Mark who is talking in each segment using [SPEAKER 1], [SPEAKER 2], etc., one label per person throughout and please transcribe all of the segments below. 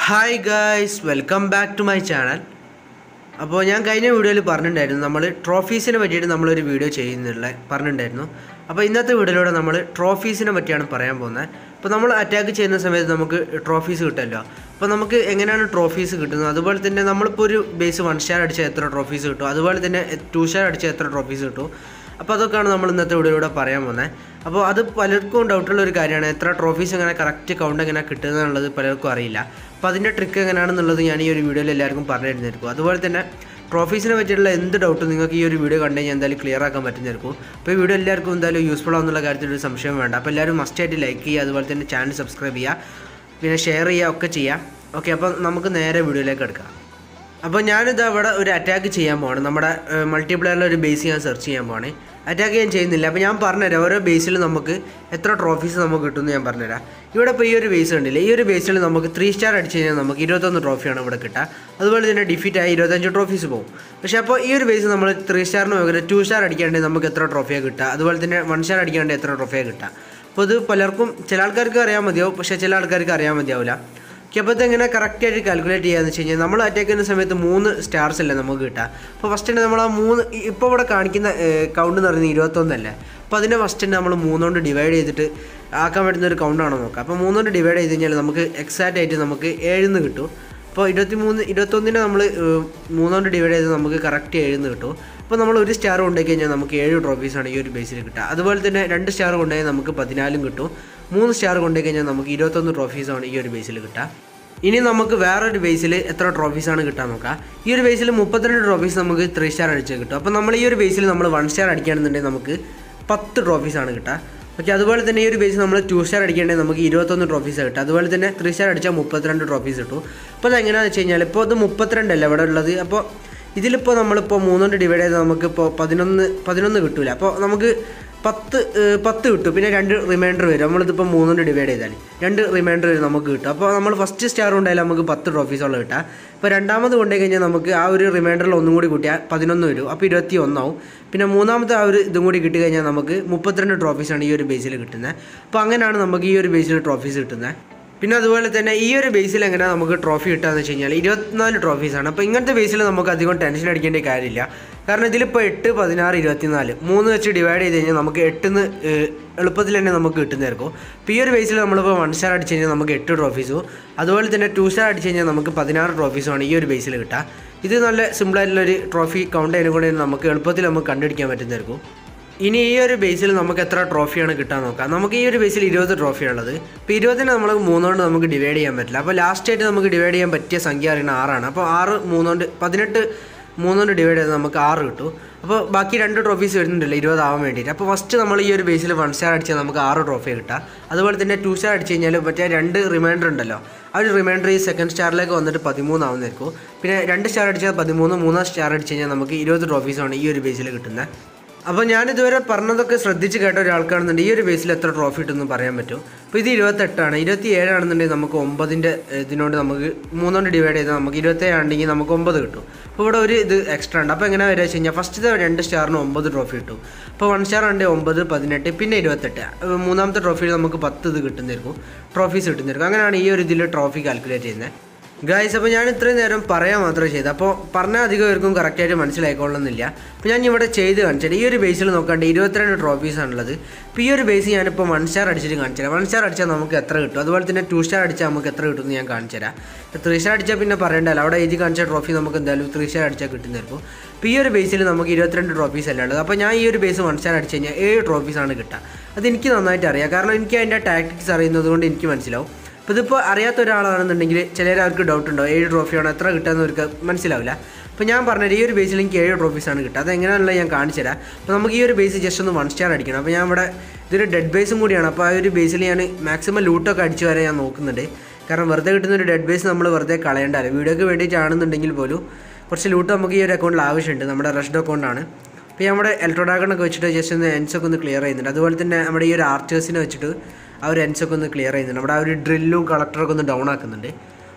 [SPEAKER 1] hi guys welcome back to my channel അപ്പോൾ ഞാൻ കഴിഞ്ഞ വീഡിയോയിൽ പറഞ്ഞിട്ടുണ്ടായിരുന്നു നമ്മൾ ട്രോഫീസിനെ പറ്റിയിട്ട് നമ്മളൊരു വീഡിയോ ചെയ്യുന്നുള്ള പറഞ്ഞിട്ടുണ്ടായിരുന്നു അപ്പോൾ ഇന്നത്തെ വീഡിയോയിലൂടെ നമ്മൾ ട്രോഫീസിനെ പറ്റിയാണ് പറയാൻ പോകുന്നത് അപ്പോൾ നമ്മൾ അറ്റാക്ക് ചെയ്യുന്ന സമയത്ത് നമുക്ക് ട്രോഫീസ് കിട്ടുമല്ലോ അപ്പോൾ നമുക്ക് എങ്ങനെയാണ് ട്രോഫീസ് കിട്ടുന്നത് അതുപോലെ തന്നെ നമ്മളിപ്പോൾ ഒരു ബേസ് വൺ സ്റ്റാർ അടിച്ചാൽ എത്ര ട്രോഫീസ് കിട്ടും അതുപോലെ തന്നെ ടു സ്റ്റാർ അടിച്ചാൽ എത്ര ട്രോഫീസ് കിട്ടും അപ്പോൾ അതൊക്കെയാണ് നമ്മൾ ഇന്നത്തെ വീഡിയോയിലൂടെ പറയാൻ പോകുന്നത് അപ്പോൾ അത് പലർക്കും ഡൗട്ടുള്ള ഒരു കാര്യമാണ് എത്ര ട്രോഫീസ് എങ്ങനെ കറക്റ്റ് കൗണ്ട് എങ്ങനെ കിട്ടുന്നത് എന്നുള്ളത് പലർക്കും അറിയില്ല അപ്പോൾ അതിൻ്റെ ട്രിക്ക് എങ്ങനെയാണെന്നുള്ളത് ഞാൻ ഈ ഒരു വീഡിയോയിൽ എല്ലാവർക്കും പറഞ്ഞു തരുന്നതായിരിക്കും അതുപോലെ തന്നെ ട്രോഫീസിനെ പറ്റിയുള്ള എന്ത് ഡൗട്ടും നിങ്ങൾക്ക് ഈ ഒരു വീഡിയോ കണ്ടു കഴിഞ്ഞാൽ എന്തായാലും ക്ലിയർ ആക്കാൻ പറ്റുന്നതായിരിക്കും അപ്പോൾ ഈ വീഡിയോ എല്ലാവർക്കും എന്തായാലും യൂസ്ഫുൾ ആവുന്നുള്ള കാര്യത്തിൽ ഒരു സംശയം വേണ്ട അപ്പോൾ എല്ലാവരും മസ്റ്റായിട്ട് ലൈക്ക് ചെയ്യുക അതുപോലെ തന്നെ ചാനൽ സബ്സ്ക്രൈബ് ചെയ്യുക പിന്നെ ഷെയർ ചെയ്യുക ഒക്കെ ചെയ്യാം ഓക്കെ അപ്പോൾ നമുക്ക് നേരെ വീഡിയോയിലേക്ക് എടുക്കാം അപ്പോൾ ഞാനിത് അവിടെ ഒരു അറ്റാക്ക് ചെയ്യാൻ പോവാണ് നമ്മുടെ മൾട്ടിപ്ലെയറിലെ ഒരു ബേസ് ഞാൻ സെർച്ച് ചെയ്യാൻ പോവാണ് അറ്റാക്ക് ഞാൻ ചെയ്യുന്നില്ല അപ്പോൾ ഞാൻ പറഞ്ഞുതരാം ഓരോ ബേസിൽ നമുക്ക് എത്ര ട്രോഫീസ് നമുക്ക് കിട്ടുമെന്ന് ഞാൻ പറഞ്ഞുതരാം ഇവിടെ ഇപ്പോൾ ഈ ഒരു ബേസ് കണ്ടില്ലേ ഈ ഒരു ബേസിൽ നമുക്ക് ത്രീ സ്റ്റാർ അടിച്ച് കഴിഞ്ഞാൽ നമുക്ക് ഇരുപത്തൊന്ന് ട്രോഫിയാണ് ഇവിടെ കിട്ടുക അതുപോലെ തന്നെ ഡിഫീറ്റ് ആയി ഇരുപത്തഞ്ച് ട്രോഫീസ് പോകും പക്ഷേ അപ്പോൾ ഈ ഒരു ബേസ് നമ്മൾ ത്രീ സ്റ്റാറിന് പകരം ടു സ്റ്റാർ അടിക്കാണ്ടെങ്കിൽ നമുക്ക് എത്ര ട്രോഫിയാണ് കിട്ടുക അതുപോലെ തന്നെ വൺ സ്റ്റാർ അടിക്കാണ്ട് എത്ര ട്രോഫിയാണ് കിട്ടുക അപ്പോൾ ഇത് പലർക്കും ചില ആൾക്കാർക്ക് അറിയാൻ മതിയാവും പക്ഷേ ചില ആൾക്കാർക്ക് അറിയാൻ മതിയാവില്ല ഓക്കെ അപ്പോൾ ഇതെങ്ങനെ കറക്റ്റായിട്ട് കാൽക്കുലേറ്റ് ചെയ്യാന്ന് വെച്ച് കഴിഞ്ഞാൽ നമ്മൾ അറ്റാക്ക് ചെയ്യുന്ന സമയത്ത് മൂന്ന് സ്റ്റാർസ് അല്ലേ നമുക്ക് കിട്ടുക അപ്പോൾ ഫസ്റ്റ് തന്നെ നമ്മൾ ആ മൂന്ന് ഇപ്പോൾ ഇവിടെ കാണിക്കുന്ന കൗണ്ട് എന്ന് പറയുന്നത് ഇരുപത്തൊന്നല്ലേ അപ്പോൾ അതിനെ ഫസ്റ്റ് തന്നെ നമ്മൾ മൂന്നുകൊണ്ട് ഡിവൈഡ് ചെയ്തിട്ട് ആക്കാൻ പറ്റുന്ന ഒരു കൗണ്ടാണോ നോക്കുക അപ്പോൾ മൂന്നുകൊണ്ട് ഡിവൈഡ് ചെയ്ത് കഴിഞ്ഞാൽ നമുക്ക് എക്സാക്റ്റ് ആയിട്ട് നമുക്ക് ഏഴിന്ന് കിട്ടും അപ്പോൾ ഇരുപത്തി മൂന്ന് ഇരുപത്തൊന്നിനെ നമ്മൾ മൂന്നുകൊണ്ട് ഡിവൈഡ് ചെയ്ത് നമുക്ക് കറക്റ്റ് ഏഴിന്ന് കിട്ടും അപ്പോൾ നമ്മൾ ഒരു സ്റ്റാർ കൊണ്ടുപോയി കഴിഞ്ഞാൽ നമുക്ക് ഏഴ് ട്രോഫീസാണ് ഈ ഒരു ബേസിൽ കിട്ടുക അതുപോലെ തന്നെ രണ്ട് സ്റ്റാർ കൊണ്ടുപോയി നമുക്ക് പതിനാലും കിട്ടും മൂന്ന് സ്റ്റാർ കൊണ്ടുപോയി കഴിഞ്ഞാൽ നമുക്ക് ഇരുപത്തൊന്ന് ട്രോഫീസാണ് ഈ ഒരു ബേസിൽ കിട്ടുക ഇനി നമുക്ക് വേറൊരു ബേസിൽ എത്ര ട്രോഫീസാണ് കിട്ടാൻ നോക്കാം ഈ ഒരു ബേസിൽ മുപ്പത്തിരണ്ട് ട്രോഫീസ് നമുക്ക് ത്രീ സ്റ്റാർ അടിച്ച് കിട്ടും അപ്പോൾ നമ്മൾ ഈ ഒരു ബേസിൽ നമ്മൾ വൺ സ്റ്റാർ അടിക്കുകയാണെന്നുണ്ടെങ്കിൽ നമുക്ക് പത്ത് ട്രോഫീസാണ് കിട്ടുക ഓക്കെ അതുപോലെ തന്നെ ഈ ഒരു ബേസിൽ നമ്മൾ ടു സ്റ്റാർ അടിക്കേണ്ടത് നമുക്ക് ഇരുപത്തൊന്ന് ട്രോഫീസ് കിട്ടും അതുപോലെ തന്നെ ത്രീ സ്റ്റാർ അടിച്ചാൽ മുപ്പത്തിരണ്ട് ട്രോഫീസ് കിട്ടും അപ്പോൾ അത് എങ്ങനെയാണെന്ന് വെച്ച് കഴിഞ്ഞാൽ ഇപ്പോൾ അത് മുപ്പത്തിരണ്ടല്ല ഇവിടെ ഉള്ളത് അപ്പോൾ ഇതിലിപ്പോൾ നമ്മളിപ്പോൾ മൂന്നുകൊണ്ട് ഡിവൈഡ് ചെയ്ത് നമുക്കിപ്പോൾ പതിനൊന്ന് പതിനൊന്ന് കിട്ടില്ല അപ്പോൾ നമുക്ക് പത്ത് പത്ത് കിട്ടും പിന്നെ രണ്ട് റിമൈൻഡർ വരും നമ്മളിതിപ്പോൾ മൂന്നുകൊണ്ട് ഡിവൈഡ് ചെയ്താൽ രണ്ട് റിമൈൻഡർ വരും നമുക്ക് കിട്ടും അപ്പോൾ നമ്മൾ ഫസ്റ്റ് സ്റ്റാർ കൊണ്ടായാലും നമുക്ക് പത്ത് ട്രോഫീസോളം കിട്ടാം ഇപ്പോൾ രണ്ടാമത് കൊണ്ടുപോയി കഴിഞ്ഞാൽ നമുക്ക് ആ ഒരു റിമൈൻഡറിൽ ഒന്നും കൂടി കൂട്ടിയാൽ പതിനൊന്ന് വരും അപ്പോൾ ഇരുപത്തി ഒന്നാവും പിന്നെ മൂന്നാമത്തെ ആ ഒരു ഇതും കൂടി കിട്ടി കഴിഞ്ഞാൽ നമുക്ക് മുപ്പത്തിരണ്ട് ട്രോഫീസാണ് ഈ ഒരു ബേസിൽ കിട്ടുന്നത് അപ്പോൾ അങ്ങനെയാണ് നമുക്ക് ഈ ഒരു ബേസിൽ ട്രോഫീസ് കിട്ടുന്നത് പിന്നെ അതുപോലെ തന്നെ ഈ ഒരു ബേസിൽ എങ്ങനെ നമുക്ക് ട്രോഫി കിട്ടുകയെന്ന് വെച്ച് കഴിഞ്ഞാൽ ഇരുപത്തിനാല് ട്രോഫീസാണ് അപ്പോൾ ഇങ്ങനത്തെ ബേസിൽ നമുക്ക് അധികം ടെൻഷൻ അടിക്കേണ്ട കാര്യമില്ല കാരണം ഇതിലിപ്പോൾ എട്ട് പതിനാറ് ഇരുപത്തിനാല് മൂന്ന് വെച്ച് ഡിവൈഡ് ചെയ്ത് കഴിഞ്ഞാൽ നമുക്ക് എട്ടിന്ന് എളുപ്പത്തിൽ തന്നെ നമുക്ക് കിട്ടുന്നതായിരിക്കും അപ്പോൾ ഈ ഒരു ബേസിൽ നമ്മളിപ്പോൾ വൺ സ്റ്റാർ അടിച്ച് കഴിഞ്ഞാൽ നമുക്ക് എട്ട് ട്രോഫീസും അതുപോലെ തന്നെ ടു സ്റ്റാർ അടിച്ച് കഴിഞ്ഞാൽ നമുക്ക് പതിനാറ് ട്രോഫീസുമാണ് ഈ ഒരു ബേസിൽ കിട്ടുക ഇത് നല്ല സിമ്പിളായിട്ടുള്ളൊരു ട്രോഫി കൗണ്ട് ചെയ്യുന്ന കൂടെ നമുക്ക് എളുപ്പത്തിൽ നമുക്ക് കണ്ടുപിടിക്കാൻ പറ്റുന്നതായിരിക്കും ഇനി ഈ ഒരു ബേസിൽ നമുക്ക് എത്ര ട്രോഫിയാണ് കിട്ടാൻ നോക്കാം നമുക്ക് ഈ ഒരു ബേസിൽ ഇരുപത് ട്രോഫിയാണുള്ളത് അപ്പോൾ ഇരുപതിന് നമ്മൾ മൂന്നുകൊണ്ട് നമുക്ക് ഡിവൈഡ് ചെയ്യാൻ പറ്റില്ല അപ്പോൾ ലാസ്റ്റ് ആയിട്ട് നമുക്ക് ഡിവൈഡ് ചെയ്യാൻ പറ്റിയ സംഖ്യ അറിയുന്ന ആറാണ് അപ്പോൾ ആറ് മൂന്നുകൊണ്ട് പതിനെട്ട് മൂന്നുകൊണ്ട് ഡിവൈഡ് ചെയ്ത് നമുക്ക് ആറ് കിട്ടും അപ്പോൾ ബാക്കി രണ്ട് ട്രോഫീസ് വരുന്നുണ്ടല്ലോ ഇരുപതാവാൻ വേണ്ടിയിട്ട് അപ്പോൾ ഫസ്റ്റ് നമ്മൾ ഈ ഒരു ബേസിൽ വൺ സ്റ്റാർ അടിച്ചാൽ നമുക്ക് ആറ് ട്രോഫി കിട്ടുക അതുപോലെ തന്നെ ടു സ്റ്റാർ അടിച്ച് കഴിഞ്ഞാൽ മറ്റേ രണ്ട് റിമൈൻഡർ ഉണ്ടല്ലോ ആ ഒരു റിമൈൻഡർ ഈ സെക്കൻഡ് സ്റ്റാറിലേക്ക് വന്നിട്ട് പതിമൂന്നാവുന്നതായിരിക്കും പിന്നെ രണ്ട് സ്റ്റാർ അടിച്ചാൽ പതിമൂന്ന് മൂന്നാം സ്റ്റാർ അടിച്ച് കഴിഞ്ഞാൽ നമുക്ക് ഇരുപത് ട്രോഫീസാണ് ഈ ഒരു ബേസിൽ കിട്ടുന്നത് അപ്പോൾ ഞാനിതുവരെ പറഞ്ഞതൊക്കെ ശ്രദ്ധിച്ച് കേട്ട ഒരാൾക്കാണെന്നുണ്ടെങ്കിൽ ഈ ഒരു ബേസിൽ എത്ര ട്രോഫി കിട്ടുമെന്ന് പറയാൻ പറ്റും അപ്പോൾ ഇത് ഇരുപത്തെട്ടാണ് ഇരുപത്തി ഏഴാണെന്നുണ്ടെങ്കിൽ നമുക്ക് ഒമ്പതിൻ്റെ ഇതിനോട് നമുക്ക് മൂന്നുകൊണ്ട് ഡിവൈഡ് ചെയ്താൽ നമുക്ക് ഇരുപത്തേഴാണെങ്കിൽ നമുക്ക് ഒമ്പത് കിട്ടും അപ്പോൾ ഇവിടെ ഒരു ഇത് എക്സ്ട്രാ ഉണ്ട് അപ്പോൾ എങ്ങനെ വരിക വെച്ച് കഴിഞ്ഞാൽ ഫസ്റ്റത്തെ രണ്ട് സ്റ്റാറിന് ഒമ്പത് ട്രോഫി കിട്ടും അപ്പോൾ വൺ സ്റ്റാർ ഉണ്ട് ഒമ്പത് പതിനെട്ട് പിന്നെ ഇരുപത്തെട്ട് മൂന്നാമത്തെ ട്രോഫിയിൽ നമുക്ക് പത്ത് ഇത് കിട്ടുന്നതായിരിക്കും ട്രോഫീസ് കിട്ടുന്നതായിരിക്കും അങ്ങനെയാണ് ഈ ഒരു ഇതിൽ ട്രോഫി കാൽക്കുലേറ്റ് ചെയ്യുന്നത് ഗായ്സ് അപ്പോൾ ഞാൻ ഇത്രയും നേരം പറയാൻ മാത്രമേ ചെയ്തു അപ്പോൾ പറഞ്ഞാൽ അധികം പേർക്കും കറക്റ്റായിട്ട് മനസ്സിലായിക്കൊള്ളുന്നില്ല അപ്പോൾ ഞാൻ ഇവിടെ ചെയ്ത് കാണിച്ചാൽ ഈ ഒരു ബേസിൽ നോക്കാണ്ട് ഇരുപത്തിരണ്ട് ട്രോഫീസാണുള്ളത് ഇപ്പോൾ ഈ ഒരു ബേസ് ഞാനിപ്പോൾ വൺ സ്റ്റാർ അടിച്ചിട്ട് കാണിച്ചു തരാം വൺ സ്റ്റാർ അടിച്ചാൽ നമുക്ക് എത്ര കിട്ടും അതുപോലെ തന്നെ ടു സ്റ്റാർ അടിച്ചാൽ നമുക്ക് എത്ര കിട്ടും എന്ന് ഞാൻ കാണിച്ചു തരാം ത്രീ സ്റ്റാർ അടിച്ചാൽ പിന്നെ പറയണ്ടല്ലോ അവിടെ എഴുതി കാണിച്ച ട്രോഫി നമുക്ക് എന്തായാലും ത്രീ സ്റ്റാർ അടിച്ചാൽ കിട്ടുന്നതായിരിക്കും ഇപ്പോൾ ഈ ഒരു ബേസിൽ നമുക്ക് ഇരുപത്തിരണ്ട് ട്രോഫീസ് അല്ലേ ഉള്ളത് അപ്പോൾ ഞാൻ ഈ ഒരു ബേസ് വൺ സ്റ്റാർ അടിച്ച് കഴിഞ്ഞാൽ ഏഴ് ട്രോഫീസാണ് കിട്ടുക അത് എനിക്ക് നന്നായിട്ട് അറിയാം കാരണം എനിക്ക് അതിൻ്റെ ടാക്ടിക്സ് അറിയുന്നത് കൊണ്ട് എനിക്ക് മനസ്സിലാവും അപ്പോൾ ഇതിപ്പോൾ അറിയാത്ത ഒരാളാണെന്നുണ്ടെങ്കിൽ ചിലർ അവർക്ക് ഡൗട്ട് ഉണ്ടോ ഏഴ് ട്രോഫിയാണോ എത്ര കിട്ടുകയെന്ന് അവർക്ക് മനസ്സിലാവില്ല അപ്പോൾ ഞാൻ പറഞ്ഞത് ഈ ഒരു ബേസിൽ എനിക്ക് ഏഴ് ട്രോഫീസാണ് കിട്ടുക അത് എങ്ങനെയാണല്ലോ ഞാൻ കാണിച്ചു തരാം അപ്പോൾ നമുക്ക് ഈ ഒരു ബേസ് ജസ്റ്റ് ഒന്ന് വൺ സ്റ്റാർ അടിക്കണം അപ്പോൾ ഞാൻ ഇവിടെ ഇതൊരു ഡെഡ് ബേസും കൂടിയാണ് അപ്പോൾ ആ ഒരു ബേസിൽ ഞാൻ മാക്സിമം ലൂട്ടൊക്കെ അടിച്ച് വരാൻ ഞാൻ നോക്കുന്നുണ്ട് കാരണം വെറുതെ കിട്ടുന്ന ഒരു ഡെഡ് ബേസ് നമ്മൾ വെറുതെ കളയണ്ടല്ലോ വീഡിയോക്ക് വേണ്ടിയിട്ടാണെന്നുണ്ടെങ്കിൽ പോലും കുറച്ച് ലൂട്ട് നമുക്ക് ഈ ഒരു അക്കൗണ്ടിൽ ആവശ്യമുണ്ട് നമ്മുടെ റഷ്ഡ് അക്കൗണ്ടാണ് അപ്പോൾ നമ്മുടെ ഇലക്ട്രോഡാഗണൊക്കെ വെച്ചിട്ട് ജസ്റ്റ് ഒന്ന് എൻസൊക്കെ ഒന്ന് ക്ലിയർ ചെയ്യുന്നുണ്ട് അതുപോലെ തന്നെ നമ്മുടെ ഈ ഒരു ആർച്ചേഴ്സിനെ വെച്ചിട്ട് ആ ഒരു എൻസൊക്കെ ഒന്ന് ക്ലിയർ ചെയ്യുന്നുണ്ട് നമ്മുടെ ആ ഒരു ഡ്രില്ലും കളക്ടറൊക്കെ ഒന്ന് ഡൗൺ ആക്കുന്നുണ്ട്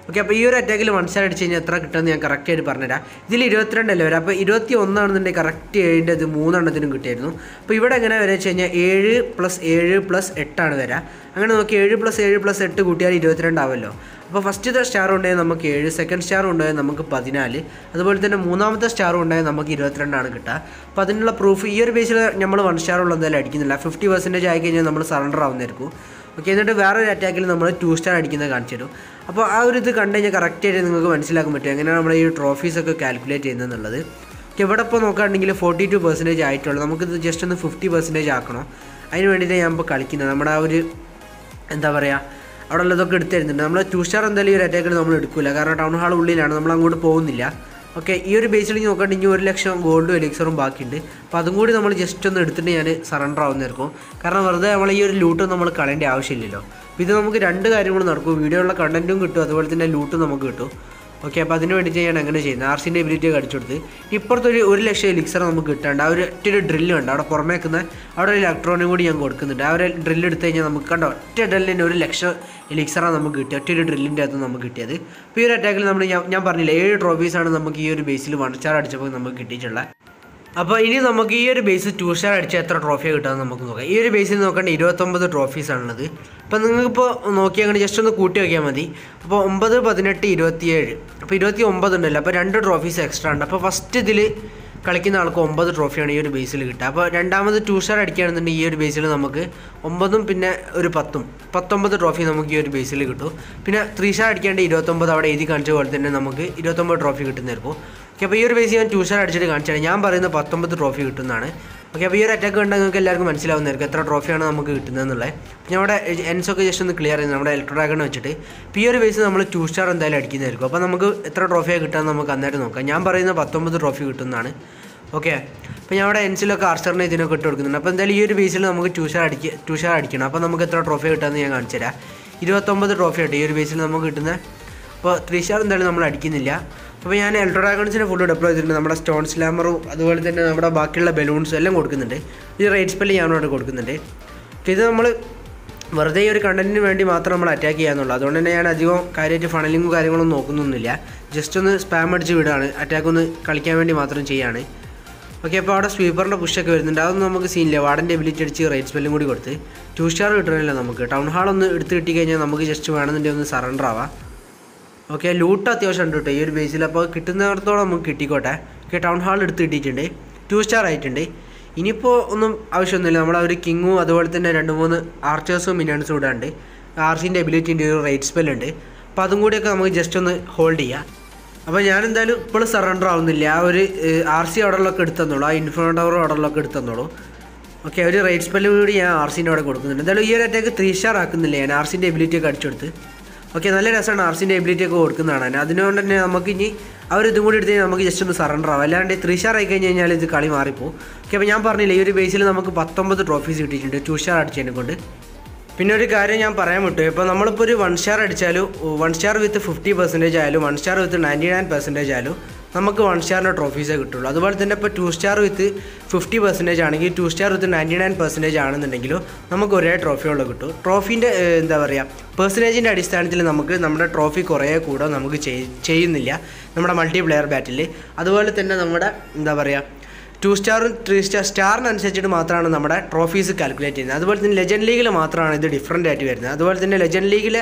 [SPEAKER 1] ഓക്കെ അപ്പോൾ ഈ ഒരു അറ്റാക്കിൽ വൺ സ്റ്റാർ അടിച്ച് കഴിഞ്ഞാൽ എത്ര കിട്ടുമെന്ന് ഞാൻ കറക്റ്റ് ആയിട്ട് പറഞ്ഞുതരാം ഇതിൽ ഇരുപത്തിരണ്ടല്ലേ വരാം അപ്പോൾ ഇരുപത്തി ഒന്നാണെന്നുണ്ടെങ്കിൽ കറക്റ്റ് ഏഴിൻ്റെ ഇത് മൂന്നെണ്ണത്തിനും കിട്ടിയായിരുന്നു അപ്പോൾ ഇവിടെ എങ്ങനെ വരാ വെച്ച് കഴിഞ്ഞാൽ ഏഴ് പ്ലസ് ഏഴ് പ്ലസ് എട്ടാണ് വരാം അങ്ങനെ നോക്കി ഏഴ് പ്ലസ് ഏഴ് പ്ലസ് എട്ട് കൂട്ടിയാൽ ഇരുപത്തിരണ്ടാവല്ലോ അപ്പോൾ ഫസ്റ്റത്തെ സ്റ്റാർ ഉണ്ടായാൽ നമുക്ക് ഏഴ് സെക്കൻഡ് സ്റ്റാർ ഉണ്ടായാൽ നമുക്ക് പതിനാല് അതുപോലെ തന്നെ മൂന്നാമത്തെ സ്റ്റാർ ഉണ്ടായാൽ നമുക്ക് ഇരുപത്തിരണ്ടാണ് കിട്ടുക അപ്പോൾ അതിനുള്ള പ്രൂഫ് ഈ ഒരു ബേസിൽ നമ്മൾ വൺ സ്റ്റാർ ഉള്ള എന്തായാലും അടിക്കുന്നില്ല ഫിഫ്റ്റി പെർസെൻറ്റേജ് ആയി കഴിഞ്ഞാൽ നമ്മൾ സറണ്ടർ ആവുന്നതായിരിക്കും ഓക്കെ എന്നിട്ട് വേറൊരു അറ്റാക്കിൽ നമ്മൾ ടു സ്റ്റാർ അടിക്കുന്നത് കാണിച്ചു തരും അപ്പോൾ ആ ഒരു ഇത് കണ്ടു കഴിഞ്ഞാൽ കറക്റ്റായിട്ട് നിങ്ങൾക്ക് മനസ്സിലാക്കാൻ പറ്റും എങ്ങനെയാണ് നമ്മൾ ഈ ട്രോഫീസ് ഒക്കെ കാൽക്കുലേറ്റ് ചെയ്യുന്നതെന്നുള്ളത് ഓക്കെ ഇവിടെ ഇപ്പോൾ നോക്കുകയാണെങ്കിൽ ഫോർട്ടി ടു പെർസെൻറ്റേജ് ആയിട്ടുള്ളൂ നമുക്കിത് ജസ്റ്റ് ഒന്ന് ഫിഫ്റ്റി പെർസെൻറ്റേജ് ആക്കണം അതിന് വേണ്ടിയിട്ട് ഞാൻ ഇപ്പോൾ കളിക്കുന്നത് നമ്മുടെ ആ ഒരു എന്താ പറയുക അവിടെ ഉള്ളതൊക്കെ എടുത്ത് തരുന്നുണ്ട് നമ്മൾ ടു സ്റ്റാർ എന്തായാലും ഈ ഒരു അറ്റാക്കിൽ നമ്മൾ എടുക്കില്ല കാരണം ടൗൺ ഹാൾ ഉള്ളിലാണ് നമ്മൾ അങ്ങോട്ട് പോകുന്നില്ല ഓക്കെ ഈ ഒരു ബേസിൽ നോക്കുകയാണെങ്കിൽ ഒരു ലക്ഷം ഗോൾഡും എലിക്സറും ബാക്കിയുണ്ട് അപ്പോൾ അതും കൂടി നമ്മൾ ജസ്റ്റ് ഒന്ന് എടുത്തിട്ട് ഞാൻ സറണ്ടർ ആവുന്നതായിരിക്കും കാരണം വെറുതെ നമ്മൾ ഈ ഒരു ലൂട്ട് നമ്മൾ കളയേണ്ട ആവശ്യമില്ലല്ലോ അപ്പോൾ ഇത് നമുക്ക് രണ്ട് കാര്യങ്ങളും നടക്കും വീഡിയോയുള്ള കണ്ടൻറ്റും കിട്ടും അതുപോലെ തന്നെ ലൂട്ടും നമുക്ക് കിട്ടും ഓക്കെ അപ്പോൾ അതിന് വേണ്ടിയിട്ട് ഞാൻ അങ്ങനെ ചെയ്യുന്നത് ആർസിൻ്റെ എബിലിറ്റി ഒക്കെ അടിച്ചു കൊടുത്ത് ഇപ്പുറത്തൊരു ഒരു ലക്ഷം എലിക്സർ നമുക്ക് കിട്ടാണ്ട് ആ ഒരു ഒറ്റ ഒരു ഡ്രില്ല് ഉണ്ട് അവിടെ പുറമേ നിൽക്കുന്ന അവിടെ ഒരു ഇലക്ട്രോണും കൂടി ഞാൻ കൊടുക്കുന്നുണ്ട് ആ ഒരു ഡ്രില്ല് എടുത്ത് കഴിഞ്ഞാൽ നമുക്ക് കണ്ടോ ഒറ്റ ഡ്രില്ലിന് ഒരു ലക്ഷം എലിക്സറാണ് നമുക്ക് കിട്ടിയത് ഒറ്റ ഒരു ഡ്രില്ലിൻ്റെ അകത്ത് നമുക്ക് കിട്ടിയത് അപ്പോൾ ഈ ഒരു അറ്റാക്കിൽ നമ്മൾ ഞാൻ ഞാൻ പറഞ്ഞില്ല ഏഴ് ട്രോഫീസാണ് നമുക്ക് ഈ ഒരു ബേസിൽ വൺ സ്റ്റാർ അടിച്ചപ്പോൾ നമുക്ക് കിട്ടിയിട്ടുള്ളത് അപ്പോൾ ഇനി നമുക്ക് ഈ ഒരു ബേസ് ടു സ്റ്റാർ അടിച്ചാൽ എത്ര ട്രോഫി കിട്ടുമെന്ന് നമുക്ക് നോക്കാം ഈ ഒരു ബേസിൽ നോക്കേണ്ട ഇരുപത്തൊമ്പത് ട്രോഫീസ് ആണുള്ളത് അപ്പോൾ നിങ്ങൾക്കിപ്പോൾ നോക്കി അങ്ങനെ ജസ്റ്റ് ഒന്ന് കൂട്ടി വയ്ക്കിയാൽ മതി അപ്പോൾ ഒമ്പത് പതിനെട്ട് ഇരുപത്തിയേഴ് അപ്പോൾ ഇരുപത്തി ഒമ്പത് ഉണ്ടല്ലോ അപ്പോൾ രണ്ട് ട്രോഫീസ് എക്സ്ട്രാ ഉണ്ട് അപ്പോൾ ഫസ്റ്റ് ഇതിൽ കളിക്കുന്ന ആൾക്ക് ഒമ്പത് ട്രോഫിയാണ് ഈ ഒരു ബേസിൽ കിട്ടുക അപ്പോൾ രണ്ടാമത് ടു സ്റ്റാർ അടിക്കുകയാണെന്നുണ്ടെങ്കിൽ ഈ ഒരു ബേസിൽ നമുക്ക് ഒമ്പതും പിന്നെ ഒരു പത്തും പത്തൊമ്പത് ട്രോഫി നമുക്ക് ഈ ഒരു ബേസിൽ കിട്ടും പിന്നെ ത്രീ സ്റ്റാർ അടിക്കാണ്ട് ഇരുപത്തൊമ്പത് അവിടെ എഴുതി കാണിച്ച പോലെ തന്നെ നമുക്ക് ഇരുപത്തൊമ്പത് ട്രോഫി കിട്ടുന്നതായിരിക്കും ഓക്കെ അപ്പോൾ ഈ ഒരു ബേസ് ഞാൻ ടു സ്റ്റാർ അടിച്ചിട്ട് കാണിച്ചാണ് ഞാൻ പറയുന്നത് പത്തൊമ്പത് ട്രോഫി കിട്ടുന്നതാണ് ഓക്കെ അപ്പോൾ ഈ ഒരു അറ്റാക്ക് കണ്ടാൽ നിങ്ങൾക്ക് എല്ലാവർക്കും മനസ്സിലാവുന്നതായിരിക്കും എത്ര ട്രോഫിയാണ് നമുക്ക് കിട്ടുന്നതെന്നുള്ളത് ഞാൻ അവിടെ എൻസ് ഒക്കെ ജസ്റ്റ് ഒന്ന് ക്ലിയർ ചെയ്യുന്നത് നമ്മുടെ ഇലക്ട്രോ ഡ്രാഗൺ വെച്ചിട്ട് ഇപ്പോൾ ഈ ഒരു ബേസ് നമ്മൾ ടു സ്റ്റാർ എന്തായാലും അടിക്കുന്നതായിരിക്കും അപ്പോൾ നമുക്ക് എത്ര ട്രോഫിയാണ് കിട്ടാമെന്ന് നമുക്ക് അന്നേരം നോക്കാം ഞാൻ പറയുന്നത് പത്തൊമ്പത് ട്രോഫി കിട്ടുന്നതാണ് ഓക്കെ അപ്പോൾ ഞാൻ അവിടെ എൻസിലൊക്കെ ആർസ്റ്ററിനെ ഇതിനൊക്കെ ഇട്ട് കൊടുക്കുന്നുണ്ട് അപ്പോൾ എന്തായാലും ഈ ഒരു ബേസിൽ നമുക്ക് ടു സ്റ്റാർ അടിക്കുക ടു സ്റ്റാർ അടിക്കണം അപ്പോൾ നമുക്ക് എത്ര ട്രോഫി കിട്ടാമെന്ന് ഞാൻ കാണിച്ചു തരാം ഇരുപത്തൊമ്പത് ട്രോഫി ആയിട്ട് ഈ ഒരു ബേസിൽ നമുക്ക് കിട്ടുന്നത് അപ്പോൾ ത്രീ സ്റ്റാർ എന്തായാലും നമ്മൾ അടിക്കുന്നില്ല അപ്പോൾ ഞാൻ എൽട്രോ ഡ്രാഗൺസിനെ ഫുള്ള് ഡെപ്ലോയ് ചെയ്തിട്ടുണ്ട് നമ്മുടെ സ്റ്റോൺ സ്ലാമറും അതുപോലെ തന്നെ നമ്മുടെ ബാക്കിയുള്ള ബലൂൺസും എല്ലാം കൊടുക്കുന്നുണ്ട് ഈ റേറ്റ് സ്പെല്ല് ഞാൻ അവിടെ കൊടുക്കുന്നുണ്ട് അപ്പോൾ ഇത് നമ്മൾ വെറുതെ ഈ ഒരു കണ്ടന്റിന് വേണ്ടി മാത്രം നമ്മൾ അറ്റാക്ക് ചെയ്യാന്നുള്ളൂ അതുകൊണ്ട് തന്നെ ഞാൻ അധികം കാര്യമായിട്ട് ഫണലിങ്ങും കാര്യങ്ങളൊന്നും നോക്കുന്നൊന്നുമില്ല ജസ്റ്റ് ഒന്ന് സ്പാം അടിച്ച് വിടാണ് അറ്റാക്ക് ഒന്ന് കളിക്കാൻ വേണ്ടി മാത്രം ചെയ്യാണ് ഓക്കെ അപ്പോൾ അവിടെ സ്വീപ്പറിൻ്റെ പുഷൊക്കെ വരുന്നുണ്ട് അതൊന്നും നമുക്ക് സീനില്ല വാർഡൻ്റെ എബിലിറ്റി അടിച്ച് റേറ്റ് സ്പെല്ലും കൂടി കൊടുത്ത് ടു സ്റ്റാർ കിട്ടണമല്ലോ നമുക്ക് ടൗൺ ഹാൾ ഒന്ന് എടുത്ത് കിട്ടി കഴിഞ്ഞാൽ നമുക്ക് ജസ്റ്റ് വേണമെന്നുണ്ടെങ്കിൽ ഒന്ന് സറണ്ടർ ആവാം ഓക്കെ ലൂട്ട് അത്യാവശ്യം ഉണ്ട് കേട്ടോ ഈ ഒരു ബേസിൽ അപ്പോൾ കിട്ടുന്നിടത്തോളം നമുക്ക് കിട്ടിക്കോട്ടെ ഓക്കെ ടൗൺ ഹാൾ എടുത്ത് കിട്ടിയിട്ടുണ്ട് ടു സ്റ്റാർ ആയിട്ടുണ്ട് ഇനിയിപ്പോൾ ഒന്നും ആവശ്യമൊന്നുമില്ല നമ്മളെ ഒരു കിങ്ങും അതുപോലെ തന്നെ രണ്ട് മൂന്ന് ആർച്ചേഴ്സും മിനിയൻസും ഇവിടെ ഉണ്ട് ആർസിൻ്റെ എബിലിറ്റി ഉണ്ട് ഒരു റേറ്റ് സ്പെൽ ഉണ്ട് അപ്പോൾ അതും കൂടിയൊക്കെ നമുക്ക് ജസ്റ്റ് ഒന്ന് ഹോൾഡ് ചെയ്യാം അപ്പോൾ ഞാൻ എന്തായാലും ഇപ്പോഴും സറണ്ടർ ആവുന്നില്ല ആ ഒരു ആർ സി ഓർഡറിലൊക്കെ എടുത്തെന്നുള്ളൂ ആ ഇൻഫോൺ ടവർ ഓർഡറിലൊക്കെ എടുത്തെന്നുള്ളൂ ഓക്കെ ഒരു റേറ്റ് സ്പെല്ല് കൂടി ഞാൻ ആർ സിൻ്റെ അവിടെ കൊടുക്കുന്നുണ്ട് എന്തായാലും ഈ ഒരു അറ്റാക്ക് ത്രീ സ്റ്റാർ ആക്കുന്നില്ല ഞാൻ ആർ സിൻ്റെ എബിലിറ്റി ഒക്കെ അടിച്ചെടുത്ത് ഓക്കെ നല്ല രസമാണ് ആർ സിൻ്റെ എബിലിറ്റി ഒക്കെ കൊടുക്കുന്നതാണ് അതുകൊണ്ട് തന്നെ നമുക്ക് ഇനി ആ ഒരു ഇതും കൂടി എടുത്ത് കഴിഞ്ഞാൽ നമുക്ക് ജസ്റ്റ് ഒന്ന് സറണ്ടർ ആവും അല്ലാണ്ട് ത്രീ സ്റ്റാർ ആയി കഴിഞ്ഞ് കഴിഞ്ഞാൽ ഇത് കളി മാറിപ്പോവും ഓക്കെ അപ്പോൾ ഞാൻ പറഞ്ഞില്ല ഈ ഒരു ബേസിൽ നമുക്ക് പത്തൊമ്പത് ട്രോഫീസ് കിട്ടിയിട്ടുണ്ട് ടു സ്റ്റാർ അടിച്ചതിനെ കൊണ്ട് പിന്നെ ഒരു കാര്യം ഞാൻ പറയാൻ വിട്ടു ഇപ്പോൾ നമ്മളിപ്പോൾ ഒരു വൺ സ്റ്റാർ അടിച്ചാലും one star with fifty percentage ആയാലും one star with ninety nine percentage ആയാലും നമുക്ക് വൺ സ്റ്റാറിൻ്റെ ട്രോഫീസേ കിട്ടുള്ളൂ അതുപോലെ തന്നെ ഇപ്പോൾ two star with fifty percentage ആണെങ്കിൽ two star with ninety nine percentage ആണെന്നുണ്ടെങ്കിലും നമുക്ക് ഒരേ ട്രോഫിയുള്ളൂ കിട്ടും ട്രോഫീൻ്റെ എന്താ പറയുക പെർസെൻറ്റേജിൻ്റെ അടിസ്ഥാനത്തിൽ നമുക്ക് നമ്മുടെ ട്രോഫി കുറേ കൂടെ നമുക്ക് ചെയ്- ചെയ്യുന്നില്ല നമ്മുടെ മൾട്ടി പ്ലെയർ ബാറ്റിൽ അതുപോലെ തന്നെ നമ്മുടെ എന്താ പറയുക ടു സ്റ്റാറും ത്രീ സ്റ്റാർ സ്റ്റാറിനനുസരിച്ചിട്ട് മാത്രമാണ് നമ്മുടെ ട്രോഫീസ് കാൽക്കുലേറ്റ് ചെയ്യുന്നത് അതുപോലെ തന്നെ ലെജൻഡ് ലീഗിൽ മാത്രമാണ് ഇത് ഡിഫറൻ്റ് ആയിട്ട് വരുന്നത് അതുപോലെ തന്നെ ലെജൻഡ് ലീഗിലെ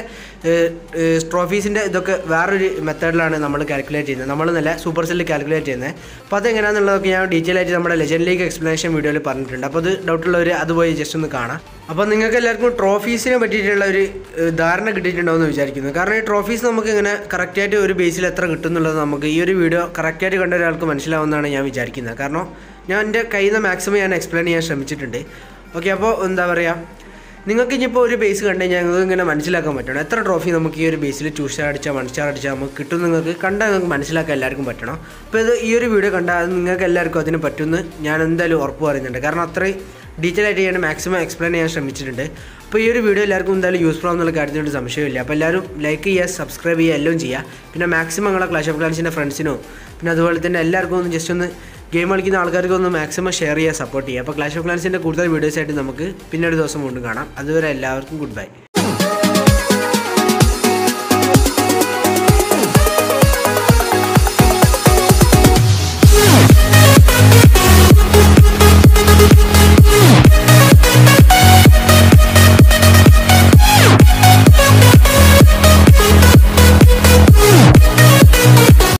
[SPEAKER 1] ട്രോഫീസിൻ്റെ ഇതൊക്കെ വേറൊരു മെത്തേഡിലാണ് നമ്മൾ കാൽക്കുലേറ്റ് ചെയ്യുന്നത് നമ്മൾ നല്ല സൂപ്പർ സെല്ലിൽ കാൽക്കുലേറ്റ് ചെയ്യുന്നത് അപ്പോൾ അതെങ്ങനെയാണെന്നുള്ളതൊക്കെ ഞാൻ ഡീറ്റെയിൽ ആയിട്ട് നമ്മുടെ ലെജൻഡ് ലീഗ് എക്സ്പ്ലനേഷൻ വീഡിയോയിൽ പറഞ്ഞിട്ടുണ്ട് അപ്പോൾ അത് ഡൗട്ടുള്ളവർ അത് പോയി ജസ്റ്റ് ഒന്ന് കാണാം അപ്പോൾ നിങ്ങൾക്ക് എല്ലാവർക്കും ട്രോഫീസിനെ പറ്റിയിട്ടുള്ള ഒരു ഏഹ്, ധാരണ കിട്ടിയിട്ടുണ്ടാവുമെന്ന് വിചാരിക്കുന്നു കാരണം ഈ ട്രോഫീസ് നമുക്ക് ഇങ്ങനെ കറക്റ്റായിട്ട് ഒരു ബേസിൽ എത്ര കിട്ടും എന്നുള്ളത് നമുക്ക് ഈ ഒരു വീഡിയോ കറക്റ്റായിട്ട് കണ്ട ഒരാൾക്ക് മനസ്സിലാവുമെന്നാണ് ഞാൻ വിചാരിക്കുന്നത് കാരണം ഞാൻ എൻ്റെ കയ്യിൽ നിന്ന് മാക്സിമം ഞാൻ എക്സ്പ്ലെയിൻ ചെയ്യാൻ ശ്രമിച്ചിട്ടുണ്ട് ഓക്കെ അപ്പോൾ എന്താ പറയുക നിങ്ങൾക്ക് ഇനിയിപ്പോൾ ഒരു ബേസ് കണ്ടു കഴിഞ്ഞാൽ നിങ്ങൾക്ക് ഇങ്ങനെ മനസ്സിലാക്കാൻ പറ്റണം എത്ര ട്രോഫി നമുക്ക് ഈ ഒരു ബേസിൽ ടു സ്റ്റാർ അടിച്ചാൽ വൺ സ്റ്റാർ അടിച്ചാൽ നമുക്ക് കിട്ടും നിങ്ങൾക്ക് കണ്ടാൽ നിങ്ങൾക്ക് മനസ്സിലാക്കാൻ എല്ലാവർക്കും പറ്റണം അപ്പോൾ ഇത് ഈ ഒരു വീഡിയോ കണ്ടാൽ അത് നിങ്ങൾക്ക് എല്ലാവർക്കും അതിന് പറ്റുമെന്ന് ഞാൻ എന്തായാലും ഉറപ്പ് പറയുന്നുണ്ട് കാരണം അത്രയും ഡീറ്റെയിൽ ആയിട്ട് ഞാൻ മാക്സിമം എക്സ്പ്ലെയിൻ ചെയ്യാൻ ശ്രമിച്ചിട്ടുണ്ട് അപ്പോൾ ഈ ഒരു വീഡിയോ എല്ലാവർക്കും എന്തായാലും യൂസ്ഫുൾ ആണെന്നുള്ള കാര്യത്തിനൊരു സംശയമില്ല അപ്പോൾ എല്ലാവരും ലൈക്ക് ചെയ്യുക സബ്സ്ക്രൈബ് ചെയ്യുക എല്ലാം ചെയ്യുക പിന്നെ മാക്സിമം നിങ്ങളെ ക്ലാഷ് ഓഫ് ക്ലാൻസിൻ്റെ ഫ്രണ്ട്സിനോ പിന്നെ അതുപോലെ തന്നെ എല്ലാവർക്കും ഒന്ന് ജസ്റ്റ് ഒന്ന് ഗെയിം കളിക്കുന്ന ആൾക്കാർക്ക് ഒന്ന് മാക്സിമം ഷെയർ ചെയ്യുക സപ്പോർട്ട് ചെയ്യുക അപ്പോൾ ക്ലാഷ് ഓഫ് ക്ലാൻസിൻ്റെ കൂടുതൽ വീഡിയോസ് ആയിട്ട് നമുക്ക് പിന്നൊരു ദിവസം വീണ്ടും കാണാം അതുവരെ എല്ലാവർക്കും ഗുഡ് ബൈ